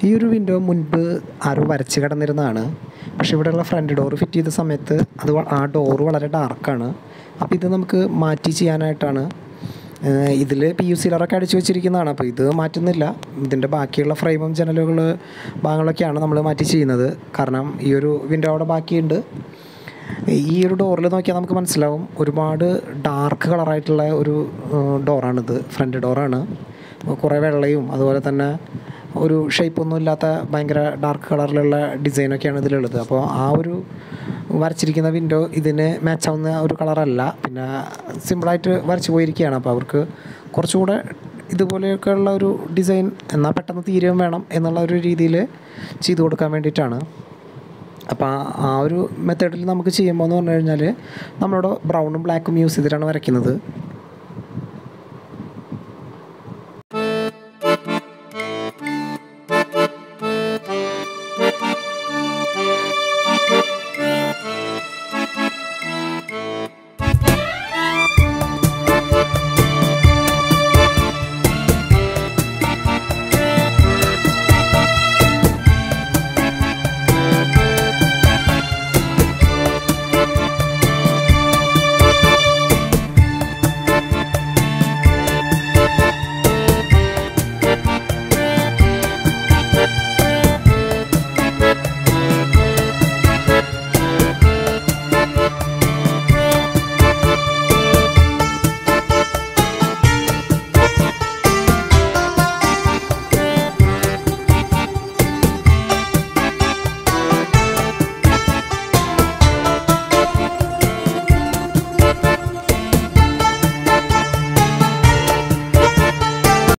ഈ ഒരു വിൻഡോ മുൻപ് ആരോ വരച്ച് കിടന്നിരുന്നതാണ് പക്ഷേ ഇവിടെയുള്ള ഫ്രണ്ട് ഡോർ ഫിറ്റ് ചെയ്ത സമയത്ത് അത് വ- ആ ഡോറ് വളരെ ഡാർക്കാണ് അപ്പോൾ ഇത് നമുക്ക് മാറ്റി ചെയ്യാനായിട്ടാണ് ഇതിൽ പി യു സിലറൊക്കെ അടിച്ചു വെച്ചിരിക്കുന്നതാണ് അപ്പോൾ ഇത് മാറ്റുന്നില്ല ഇതിൻ്റെ ബാക്കിയുള്ള ഫ്രെയിമും ജനലുകൾ ഭാഗങ്ങളൊക്കെയാണ് നമ്മൾ മാറ്റി ചെയ്യുന്നത് കാരണം ഈ ഒരു വിൻഡോ അവിടെ ബാക്കിയുണ്ട് ഈ ഒരു ഡോറിൽ നോക്കിയാൽ നമുക്ക് മനസ്സിലാവും ഒരുപാട് ഡാർക്ക് കളറായിട്ടുള്ള ഒരു ഡോറാണിത് ഫ്രണ്ട് ഡോറാണ് കുറേ വെള്ളയും അതുപോലെ തന്നെ ഒരു ഷേപ്പൊന്നും ഇല്ലാത്ത ഭയങ്കര ഡാർക്ക് കളറിലുള്ള ഡിസൈനൊക്കെയാണ് ഇതിലുള്ളത് അപ്പോൾ ആ ഒരു വരച്ചിരിക്കുന്ന വിൻഡോ ഇതിന് മാച്ചാവുന്ന ഒരു കളറല്ല പിന്നെ സിമ്പിളായിട്ട് വരച്ച് പോയിരിക്കുകയാണ് അപ്പോൾ അവർക്ക് കുറച്ചുകൂടെ ഇതുപോലെയൊക്കെയുള്ള ഒരു ഡിസൈൻ എന്നാൽ പെട്ടെന്ന് തീരുകയും വേണം എന്നുള്ള ഒരു രീതിയിൽ ചെയ്തു കൊടുക്കാൻ വേണ്ടിയിട്ടാണ് അപ്പോൾ ആ ആ ഒരു മെത്തേഡിൽ നമുക്ക് ചെയ്യുമ്പോൾ എന്ന് പറഞ്ഞു കഴിഞ്ഞാൽ നമ്മളോട് ബ്രൗണും ബ്ലാക്കും യൂസ് ചെയ്തിട്ടാണ് വരയ്ക്കുന്നത്